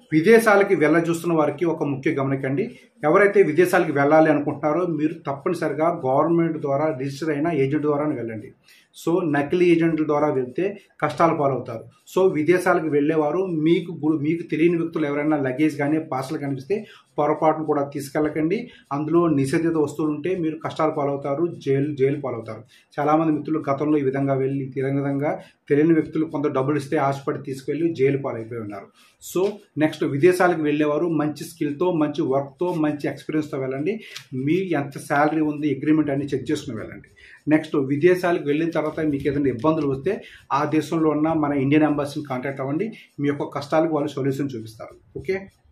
విదేశాలకి వెళ్ళ చూస్తున్న వారికి ఒక ముఖ్య గమనికండి ఎవరైతే విదేశాలకు వెళ్ళాలి అనుకుంటున్నారో మీరు తప్పనిసరిగా గవర్నమెంట్ ద్వారా రిజిస్టర్ అయిన ఏజెంట్ ద్వారానే వెళ్ళండి సో నకిలీ ఏజెంట్ల ద్వారా వెళ్తే కష్టాలు పాలవుతారు సో విదేశాలకు వెళ్ళేవారు మీకు గు- మీకు తెలియని వ్యక్తులు ఎవరైనా లగేజ్ కానీ పార్సల్ కనిపిస్తే పొరపాటును కూడా తీసుకెళ్ళకండి అందులో నిషేధిత వస్తువులు ఉంటే మీరు కష్టాలు పాలవుతారు జైలు జైలు పాలవుతారు చాలామంది మిత్రులు గతంలో ఈ విధంగా వెళ్ళి ఈ విధంగా తెలియని వ్యక్తులు కొంత డబ్బులు ఇస్తే ఆశపడి తీసుకెళ్ళి జైలు పాలైపోయి ఉన్నారు సో నెక్స్ట్ విదేశాలకు వెళ్ళేవారు మంచి స్కిల్తో మంచి వర్క్తో మంచి ఎక్స్పీరియన్స్తో వెళ్ళండి మీ ఎంత శాలరీ ఉంది అగ్రిమెంట్ అన్ని చెక్ చేసుకుని వెళ్ళండి నెక్స్ట్ విదేశాలకు వెళ్ళిన తర్వాత మీకు ఏదైనా ఇబ్బందులు వస్తే ఆ దేశంలో ఉన్న మన ఇండియన్ ఎంబాసీని కాంటాక్ట్ అవ్వండి మీ యొక్క కష్టాలకు వాళ్ళు సొల్యూషన్ చూపిస్తారు ఓకే